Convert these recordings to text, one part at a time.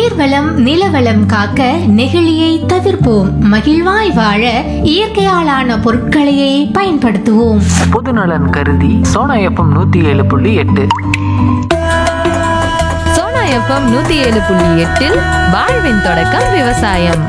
நீர்வளம் நிலவளம் காக்க நெகிழியை தவிர்ப்போம் மகிழ்வாய் வாழ இயற்கையாலான பொருட்களையே பயன்படுத்துவோம் பொதுநலன் கருதி சோனா எஃப்எம் நூத்தி ஏழு புள்ளி எட்டு சோனா எஃப்எம் நூத்தி ஏழு புள்ளி எட்டில் வாழ்வின் தொடக்கம் விவசாயம்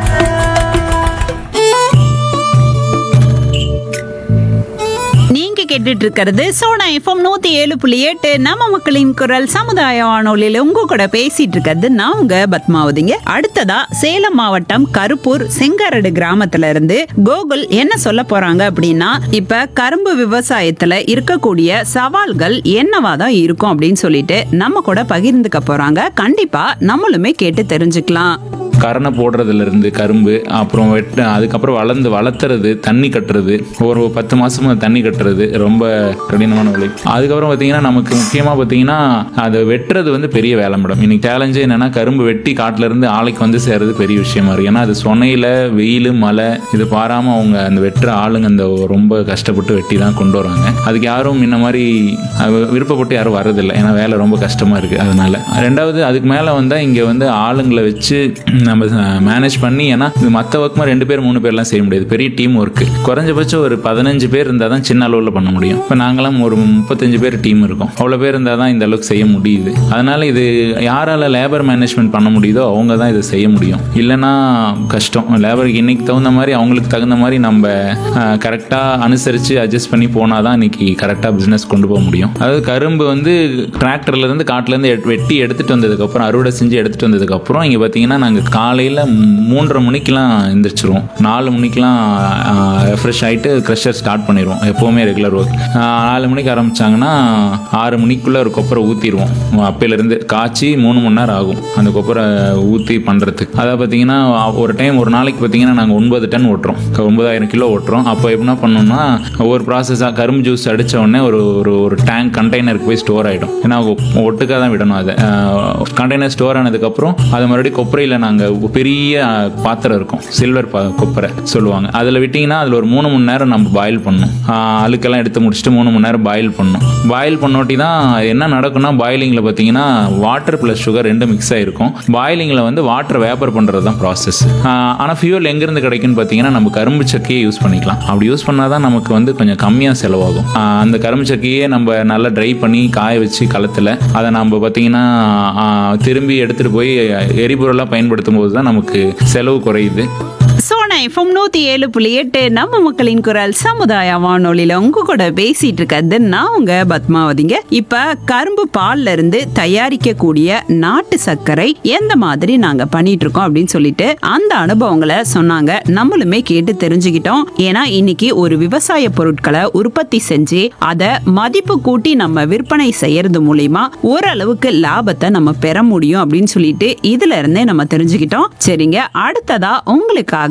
நீங்க கேட்டுட்டு இருக்கிறது சோனா எஃப்எம் நூத்தி ஏழு புள்ளி எட்டு நம்ம மக்களின் குரல் சமுதாய வானொலியில உங்க கூட பேசிட்டு இருக்கிறது நான் உங்க பத்மாவதிங்க அடுத்ததா சேலம் மாவட்டம் கருப்பூர் செங்காரடு கிராமத்துல இருந்து கோகுல் என்ன சொல்ல போறாங்க அப்படின்னா இப்ப கரும்பு விவசாயத்துல இருக்கக்கூடிய சவால்கள் என்னவா தான் இருக்கும் அப்படின்னு சொல்லிட்டு நம்ம கூட பகிர்ந்துக்க போறாங்க கண்டிப்பா நம்மளுமே கேட்டு தெரிஞ்சுக்கலாம் கரணை போடுறதுலேருந்து கரும்பு அப்புறம் வெட்ட அதுக்கப்புறம் வளர்ந்து வளர்த்துறது தண்ணி கட்டுறது ஒரு பத்து மாசமா தண்ணி கட்டுறது ரொம்ப கடினமான உழைப்பு அதுக்கப்புறம் பார்த்தீங்கன்னா நமக்கு முக்கியமாக பார்த்தீங்கன்னா அதை வெட்டுறது வந்து பெரிய வேலை மேடம் இன்னைக்கு சேலஞ்சு என்னன்னா கரும்பு வெட்டி காட்டுல இருந்து ஆலைக்கு வந்து சேர்றது பெரிய விஷயமா இருக்கு ஏன்னா அது சொன்னையில் வெயில் மழை இது பாராம அவங்க அந்த வெட்டுற ஆளுங்க அந்த ரொம்ப கஷ்டப்பட்டு வெட்டி தான் கொண்டு வராங்க அதுக்கு யாரும் முன்ன மாதிரி அஹ், விருப்பப்பட்டு யாரும் வர்றதில்லை ஏன்னா வேலை ரொம்ப கஷ்டமா இருக்கு அதனால ரெண்டாவது அதுக்கு மேலே வந்தால் இங்கே வந்து ஆளுங்களை வச்சு நம்ம மேனேஜ் பண்ணி ஏன்னா இது மற்ற ஒர்க்குமா ரெண்டு பேர் மூணு பேர்லாம் செய்ய முடியாது பெரிய டீம் ஒர்க்கு குறைஞ்சபட்சம் ஒரு பதினஞ்சு பேர் இருந்தால் தான் சின்ன அளவில் பண்ண முடியும் இப்போ நாங்களாம் ஒரு முப்பத்தஞ்சு பேர் டீம் இருக்கோம் அவ்வளோ பேர் இருந்தால் தான் இந்த அளவுக்கு செய்ய முடியுது அதனால இது யாரால லேபர் மேனேஜ்மெண்ட் பண்ண முடியுதோ அவங்க தான் இதை செய்ய முடியும் இல்லைன்னா கஷ்டம் லேபருக்கு இன்னைக்கு தகுந்த மாதிரி அவங்களுக்கு தகுந்த மாதிரி நம்ம கரெக்டாக அனுசரித்து அட்ஜஸ்ட் பண்ணி போனால் தான் இன்னைக்கு கரெக்டாக பிஸ்னஸ் கொண்டு போக முடியும் அதாவது கரும்பு வந்து டிராக்டர்ல இருந்து காட்டுல இருந்து எட்- வெட்டி எடுத்துட்டு வந்ததுக்கு அப்புறம் அறுவடை செஞ்சு எடுத்துட்டு வந்ததுக்கு அப்புறம் இங்க பாத்தீங்கன்னா நாங்க காலையில மூன்றரை மணிக்கெல்லாம் எந்திரிச்சிருவோம் நாலு மணிக்கெல்லாம் ரெஃப்ரெஷ் ஆயிட்டு க்ரஷர் ஸ்டார்ட் பண்ணிடுவோம் எப்பவுமே ரெகுலர் ஒர்க் நாலு மணிக்கு ஆரம்பிச்சாங்கன்னா ஆறு மணிக்குள்ள ஒரு கொப்பரை ஊத்திடுவோம் அப்பையில இருந்து காய்ச்சி மூணு மணி நேரம் ஆகும் அந்த கொப்பரை ஊத்தி பண்றதுக்கு அதை பாத்தீங்கன்னா ஒரு டைம் ஒரு நாளைக்கு பாத்தீங்கன்னா நாங்க ஒன்பது டன் ஓட்டுறோம் ஒன்பதாயிரம் கிலோ ஓட்டுறோம் அப்போ என்ன பண்ணோம்னா ஒவ்வொரு ப்ராசஸாக கரும்பு ஜூஸ் அடிச்ச உடனே ஒரு ஒரு ஒரு டேங்க் கண்டெய்னருக்கு போய் ஸ்டோர் ஆகிடும் ஏன்னா ஒ- ஒட்டுக்கா தான் விடணும் அதை கண்டெய்னர் ஸ்டோர் ஆனதுக்கப்புறம் அது மறுபடியும் கொப்பரையில் நாங்கள் பெரிய அஹ், பாத்திரம் இருக்கும் சில்வர் கொப்பரை சொல்லுவாங்க அதில் விட்டிங்கன்னா அதில் ஒரு மூணு மணி நேரம் நம்ம பாயில் பண்ணணும் அஹ், அழுக்கெல்லாம் எடுத்து முடிச்சுட்டு மூணு மணி நேரம் பாயில் பண்ணணும் பாயில் பண்ணோட்டி தான் என்ன நடக்கும்னா பாயிலிங்கில் பார்த்தீங்கன்னா வாட்டர் ப்ளஸ் சுகர் ரெண்டும் மிக்ஸ் ஆகிருக்கும் பாயிலிங்கில் வந்து வாட்டர் வேப்பர் பண்ணுறது தான் ப்ராசஸ் ஆனால் ஃபியூல் எங்கேருந்து கிடைக்குன்னு பார்த்தீங்கன்னா நம்ம கரும்பு சக்கையே யூஸ் பண்ணிக்கலாம் அப்படி யூஸ் பண்ணால் தான் நமக்கு வந்து கொஞ்சம் கம்மியாக செலவாகும் ஆஹ் அந்த கரும்பு சக்கையே நம்ம நல்லா ட்ரை பண்ணி காய வச்சு களத்தில் அதை நம்ம பார்த்தீங்கன்னா ஆஹ் திரும்பி எடுத்துகிட்டு போய் எரிபொருளாக பயன்படுத்தும் போது தான் நமக்கு செலவு குறையுது சோனா எஃப்எம் நூத்தி ஏழு புள்ளி எட்டு நம்ம மக்களின் குரல் சமுதாய வானொலியில உங்க கூட பேசிட்டு இருக்கிறது நான் உங்க பத்மாவதிங்க இப்ப கரும்பு பால்ல இருந்து தயாரிக்கக்கூடிய நாட்டு சர்க்கரை எந்த மாதிரி நாங்க பண்ணிட்டு இருக்கோம் அப்படின்னு சொல்லிட்டு அந்த அனுபவங்களை சொன்னாங்க நம்மளுமே கேட்டு தெரிஞ்சுக்கிட்டோம் ஏன்னா இன்னைக்கு ஒரு விவசாய பொருட்களை உற்பத்தி செஞ்சு அதை மதிப்பு கூட்டி நம்ம விற்பனை செய்யறது மூலியமா ஓரளவுக்கு லாபத்தை நம்ம பெற முடியும் அப்படின்னு சொல்லிட்டு இதுல இருந்தே நம்ம தெரிஞ்சுக்கிட்டோம் சரிங்க அடுத்ததா உங்களுக்காக